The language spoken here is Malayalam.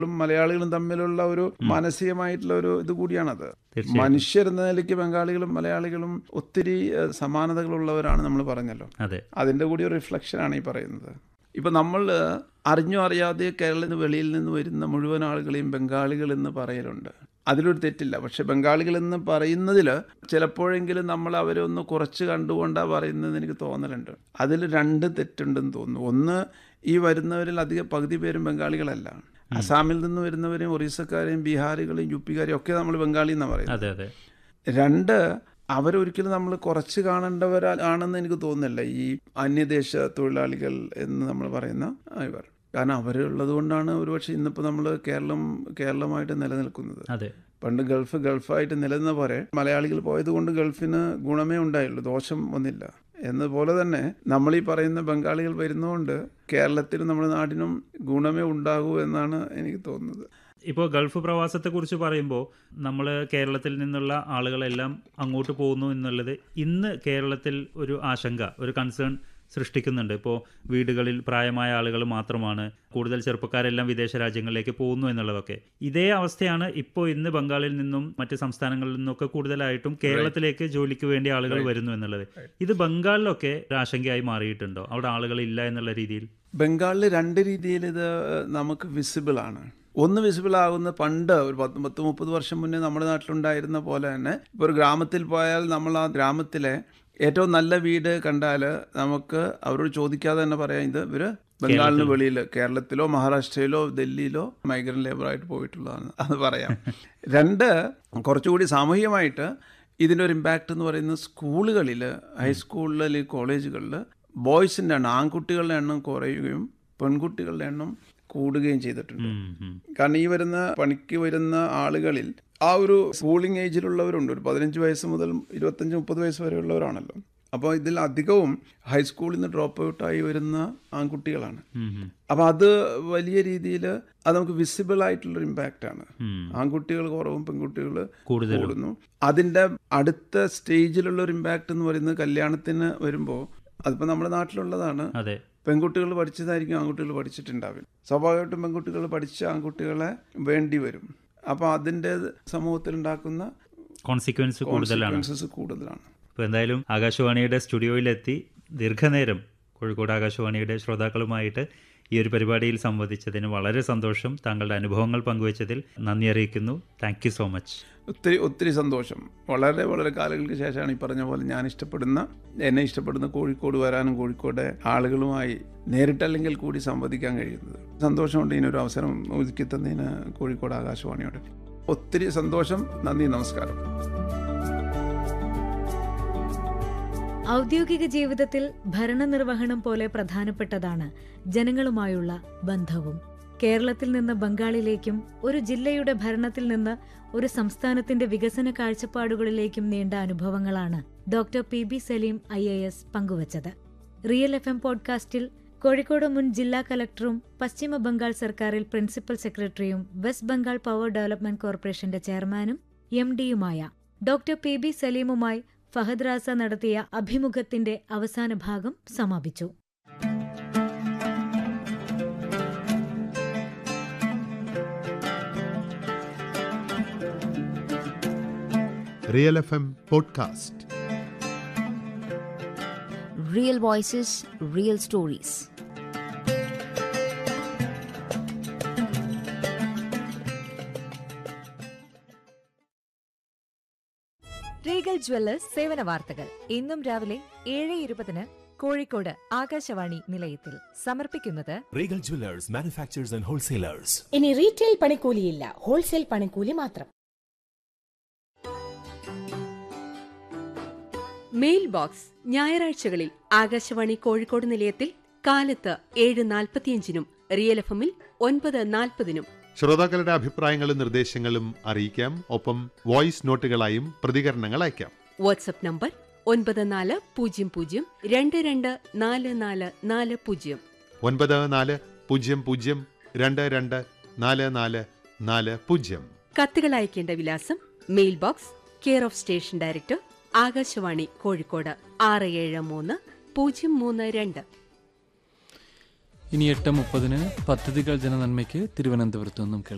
മലയാളികളും തമ്മിലുള്ള ഒരു മാനസികമായിട്ടുള്ള ഒരു ഇത് കൂടിയാണത് തീർച്ചയായും. മനുഷ്യർ എന്ന നിലയ്ക്ക് ബംഗാളികളും മലയാളികളും ഒത്തിരി ഏഹ്, സമാനതകളുള്ളവരാണ് നമ്മൾ പറഞ്ഞല്ലോ അതെ അതിൻ്റെ കൂടി ഒരു റിഫ്ലക്ഷനാണ് ഈ പറയുന്നത് ഇപ്പം നമ്മൾ അറിഞ്ഞോ അറിയാതെ കേരളത്തിന് വെളിയിൽ നിന്ന് വരുന്ന മുഴുവൻ ആളുകളെയും ബംഗാളികൾ എന്ന് പറയലുണ്ട് അതിലൊരു തെറ്റില്ല പക്ഷെ ബംഗാളികൾ എന്ന് പറയുന്നതിൽ ചിലപ്പോഴെങ്കിലും നമ്മൾ അവരെ ഒന്ന് കുറച്ച് കണ്ടുകൊണ്ടാണ് പറയുന്നതെന്ന് എനിക്ക് തോന്നലുണ്ട് അതിൽ രണ്ട് തെറ്റുണ്ടെന്ന് തോന്നുന്നു ഒന്ന് ഈ വരുന്നവരിൽ അധികം പകുതി പേരും ബംഗാളികളല്ല അസാമിൽ നിന്ന് വരുന്നവരെയും ഒറീസക്കാരെയും ബീഹാറികളെയും യു പിക്കാരെയും ഒക്കെ നമ്മൾ ബംഗാളി എന്നാണ് പറയുന്നത് അതെ അതെ രണ്ട് അവരൊരിക്കലും നമ്മൾ കുറച്ച് കാണേണ്ടവരാണെന്ന് എനിക്ക് തോന്നുന്നില്ല ഈ അന്യദേശ തൊഴിലാളികൾ എന്ന് നമ്മൾ പറയുന്ന ഇവർ കാരണം അവരുള്ളത് കൊണ്ടാണ് ഒരുപക്ഷെ ഇന്നിപ്പോൾ നമ്മൾ കേരളം കേരളമായിട്ട് നിലനിൽക്കുന്നത് അതെ പണ്ട് ഗൾഫ് ഗൾഫായിട്ട് നിലനിന്ന പോലെ മലയാളികൾ പോയത് കൊണ്ട് ഗൾഫിന് ഗുണമേ ഉണ്ടായുള്ളൂ ദോഷം വന്നില്ല എന്നതുപോലെ തന്നെ നമ്മൾ ഈ പറയുന്ന ബംഗാളികൾ വരുന്നതുകൊണ്ട് കേരളത്തിനും നമ്മുടെ നാടിനും ഗുണമേ ഉണ്ടാകൂ എന്നാണ് എനിക്ക് തോന്നുന്നത് ഇപ്പോൾ ഗൾഫ് പ്രവാസത്തെക്കുറിച്ച് പറയുമ്പോൾ നമ്മൾ കേരളത്തിൽ നിന്നുള്ള ആളുകളെല്ലാം അങ്ങോട്ട് പോകുന്നു എന്നുള്ളത് ഇന്ന് കേരളത്തിൽ ഒരു ആശങ്ക ഒരു കൺസേൺ സൃഷ്ടിക്കുന്നുണ്ട് ഇപ്പോൾ വീടുകളിൽ പ്രായമായ ആളുകൾ മാത്രമാണ് കൂടുതൽ ചെറുപ്പക്കാരെല്ലാം വിദേശ രാജ്യങ്ങളിലേക്ക് പോകുന്നു എന്നുള്ളതൊക്കെ ഇതേ അവസ്ഥയാണ് ഇപ്പോൾ ഇന്ന് ബംഗാളിൽ നിന്നും മറ്റ് സംസ്ഥാനങ്ങളിൽ നിന്നൊക്കെ കൂടുതലായിട്ടും കേരളത്തിലേക്ക് ജോലിക്ക് വേണ്ടി ആളുകൾ വരുന്നു എന്നുള്ളത് ഇത് ബംഗാളിലൊക്കെ ഒരു ആശങ്കയായി മാറിയിട്ടുണ്ടോ അവിടെ ആളുകൾ ഇല്ല എന്നുള്ള രീതിയിൽ ബംഗാളിൽ രണ്ട് രീതിയിൽ ഇത് നമുക്ക് വിസിബിൾ ആണ് ഒന്ന് വിസിബിൾ ആകുന്ന പണ്ട് ഒരു പത്ത് പത്ത് മുപ്പത് വർഷം മുന്നേ നമ്മുടെ നാട്ടിലുണ്ടായിരുന്ന പോലെ തന്നെ ഇപ്പോൾ ഒരു ഗ്രാമത്തിൽ പോയാൽ നമ്മൾ ആ ഗ്രാമത്തിലെ ഏറ്റവും നല്ല വീട് കണ്ടാൽ നമുക്ക് അവരോട് ചോദിക്കാതെ തന്നെ പറയാം ഇത് ഇവർ ബംഗാളിന് വെളിയിൽ കേരളത്തിലോ മഹാരാഷ്ട്രയിലോ ഡൽഹിയിലോ മൈഗ്രൻ്റ് ലേബറായിട്ട് പോയിട്ടുള്ളതാണ് അത് പറയാം രണ്ട് കുറച്ചുകൂടി സാമൂഹികമായിട്ട് ഇതിൻ്റെ ഒരു ഇമ്പാക്റ്റ് എന്ന് പറയുന്നത് സ്കൂളുകളിൽ ഹൈസ്കൂളിൽ അല്ലെങ്കിൽ കോളേജുകളിൽ ബോയ്സിൻ്റെ എണ്ണം ആൺകുട്ടികളുടെ എണ്ണം കുറയുകയും പെൺകുട്ടികളുടെ എണ്ണം കൂടുകയും ചെയ്തിട്ടുണ്ട് ഉം, ഉം. കാരണം ഈ വരുന്ന പണിക്ക് വരുന്ന ആളുകളിൽ ആ ഒരു സ്കൂളിംഗ് ഏജിലുള്ളവരുണ്ട് ഒരു പതിനഞ്ച് വയസ്സ് മുതൽ ഇരുപത്തഞ്ച് മുപ്പത് വയസ്സ് വരെയുള്ളവരാണല്ലോ അപ്പോൾ ഇതിൽ അധികവും ഹൈസ്കൂളിൽ നിന്ന് ഡ്രോപ്പ് ഔട്ടായി വരുന്ന ആൺകുട്ടികളാണ് ഉം, ഉം. അപ്പോൾ അത് വലിയ രീതിയിൽ അത് നമുക്ക് വിസിബിൾ ആയിട്ടുള്ളൊരു ഇമ്പാക്റ്റ് ആണ് ഉം. ആൺകുട്ടികൾ കുറവും പെൺകുട്ടികൾ കൂടുതലും കൂടുന്നു അതിൻ്റെ അടുത്ത സ്റ്റേജിലുള്ള ഒരു ഇമ്പാക്റ്റ് എന്ന് പറയുന്നത് കല്യാണത്തിന് വരുമ്പോൾ അതിപ്പോൾ നമ്മുടെ നാട്ടിലുള്ളതാണ് അതെ പെൺകുട്ടികൾ പഠിച്ചതായിരിക്കും ആൺകുട്ടികൾ പഠിച്ചിട്ടുണ്ടാവില്ല സ്വാഭാവികമായിട്ടും പെൺകുട്ടികൾ പഠിച്ച ആൺകുട്ടികളെ വേണ്ടി വരും അപ്പോൾ അതിൻ്റെ സമൂഹത്തിൽ ഉണ്ടാക്കുന്ന കോൺസിക്വൻസ് കൂടുതലാണ് കോൺസിക്വൻസസ് കൂടുതലാണ് അപ്പോൾ എന്തായാലും ആകാശവാണിയുടെ സ്റ്റുഡിയോയിലെത്തി ദീർഘനേരം കോഴിക്കോട് ആകാശവാണിയുടെ ശ്രോതാക്കളുമായിട്ട് ഈ ഒരു പരിപാടിയിൽ സംവദിച്ചതിന് വളരെ സന്തോഷം താങ്കളുടെ അനുഭവങ്ങൾ പങ്കുവച്ചതിൽ നന്ദി അറിയിക്കുന്നു താങ്ക് യു സോ മച്ച് ഒത്തിരി ഒത്തിരി സന്തോഷം വളരെ വളരെ കാലങ്ങൾക്ക് ശേഷമാണ് ഈ പറഞ്ഞ പോലെ ഞാൻ ഇഷ്ടപ്പെടുന്ന എന്നെ ഇഷ്ടപ്പെടുന്ന കോഴിക്കോട് വരാനും കോഴിക്കോട് ആളുകളുമായി നേരിട്ടല്ലെങ്കിൽ കൂടി സംവദിക്കാൻ കഴിയുന്നത് സന്തോഷമുണ്ട് ഇതിനൊരു അവസരം ഒരുക്കി തന്നതിന് കോഴിക്കോട് ആകാശവാണിയോട് ഒത്തിരി സന്തോഷം നന്ദി നമസ്കാരം ഔദ്യോഗിക ജീവിതത്തിൽ ഭരണനിർവഹണം പോലെ പ്രധാനപ്പെട്ടതാണ് ജനങ്ങളുമായുള്ള ബന്ധവും കേരളത്തിൽ നിന്ന് ബംഗാളിലേക്കും ഒരു ജില്ലയുടെ ഭരണത്തിൽ നിന്ന് ഒരു സംസ്ഥാനത്തിന്റെ വികസന കാഴ്ചപ്പാടുകളിലേക്കും നീണ്ട അനുഭവങ്ങളാണ് doctor P B Saleem I A S പങ്കുവച്ചത് റിയൽ എഫ് എം പോഡ്കാസ്റ്റിൽ കോഴിക്കോട് മുൻ ജില്ലാ കലക്ടറും പശ്ചിമ ബംഗാൾ സർക്കാരിൽ പ്രിൻസിപ്പൽ സെക്രട്ടറിയും വെസ്റ്റ് ബംഗാൾ പവർ ഡെവലപ്മെന്റ് കോർപ്പറേഷന്റെ ചെയർമാനും എം ഡിയുമായ ഡോക്ടർ പി ബി സലീമുമായി ഫഹദ് റാസ നടത്തിയ അഭിമുഖത്തിന്റെ അവസാന ഭാഗം സമാപിച്ചു real F M podcast Real voices, real stories. Regal jewellers സേവന വാർത്തകൾ ഇന്നും രാവിലെ ഏഴ് ഇരുപതിന് കോഴിക്കോട് ആകാശവാണി നിലയത്തിൽ സമർപ്പിക്കുന്നത് Regal Jewelers, manufacturers and wholesalers. ഇനി റീറ്റെയിൽ പണിക്കൂലിയില്ല ഹോൾസെയിൽ പണിക്കൂലി മാത്രം മെയിൽ ബോക്സ് ഞായറാഴ്ചകളിൽ ആകാശവാണി കോഴിക്കോട് നിലയത്തിൽ കാലത്ത് ഏഴ് നാൽപ്പത്തിയഞ്ചിനും റിയൽ എഫ് എമ്മിൽ ഒൻപത് നാൽപ്പതിനും ശ്രോതാക്കളുടെ അഭിപ്രായങ്ങളും നിർദ്ദേശങ്ങളും അറിയിക്കാം ഒപ്പം വോയിസ് നോട്ടുകളായും പ്രതികരണങ്ങൾ അയക്കാം വാട്സപ്പ് നമ്പർ ഒൻപത് നാല് പൂജ്യം പൂജ്യം രണ്ട് രണ്ട് നാല് നാല് നാല് പൂജ്യം ഒൻപത് നാല് പൂജ്യം പൂജ്യം രണ്ട് രണ്ട് നാല് നാല് നാല് പൂജ്യം കത്തുകൾ അയക്കേണ്ട വിലാസം mail box care of station director Akashvani Kozhikode ആറ് ഏഴ് മൂന്ന് പൂജ്യം മൂന്ന് രണ്ട് ഇനി എട്ട് മുപ്പതിന് പദ്ധതികൾ ജനനന്മയ്ക്ക് തിരുവനന്തപുരത്തു നിന്നും കേൾക്കാം